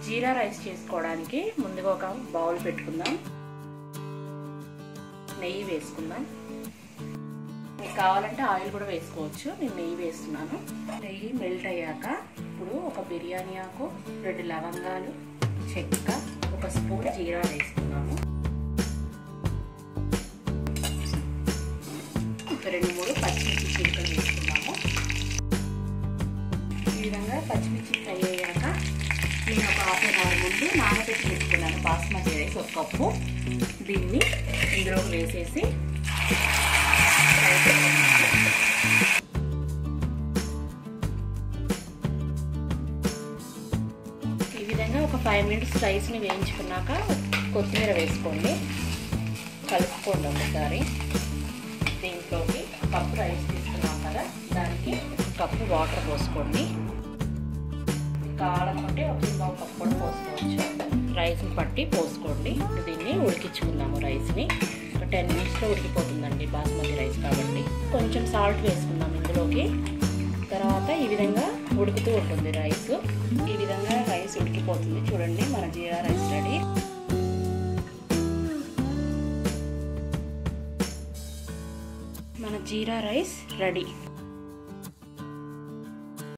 జీరా rice చేసుకోవడానికి ముందుగా ఒక బౌల్ పెట్టుకుందాం నెయ్యి వేసుకుందాం మీకు కావాలంటే ఆయిల్ కూడా వేసుకోవచ్చు నేను నెయ్యి వేస్తున్నాను నెయ్యి మెల్ట్ అయ్యాక ఇప్పుడు ఒక బిర్యానీ ఆకు రెండు లవంగాలు చెక్క ఒక స్పూన్ జీరా వేసుకున్నాము ఒక రెండు మూడు పచ్చిమిర్చి చిలుకలు వేసుకున్నాము ఈ విధంగా పచ్చిమిర్చి ఫ్రై అయ్యాక నేను ఒక హాఫ్ అన్ అవర్ ముందు నానబెట్టి పెట్టుకున్నాను బాస్మతి రైస్ ఒక కప్పు దీన్ని ఇందులోకి వేసేసి ఈ విధంగా ఒక ఫైవ్ మినిట్స్ రైస్ని వేయించుకున్నాక కొత్తిమీర వేసుకోండి కలుపుకోండి ఒకసారి దీంట్లోకి కప్పు రైస్ తీసుకున్నాం కదా దానికి కప్పు వాటర్ పోసుకోండి కావాలనుకుంటే ఒక ఇంకో కప్పు కూడా పోసుకోవచ్చు రైస్ని పట్టి పోసుకోండి దీన్ని ఉడికించుకుందాము రైస్ని ఒక టెన్ మినిట్స్లో ఉడికిపోతుందండి బాస్మతి రైస్ కాబట్టి కొంచెం సాల్ట్ వేసుకుందాం ఇందులోకి తర్వాత ఈ విధంగా ఉడుకుతూ ఉంటుంది రైస్ ఈ విధంగా రైస్ ఉడికిపోతుంది చూడండి మన జీరా రైస్ రెడీ మన జీరా రైస్ రెడీ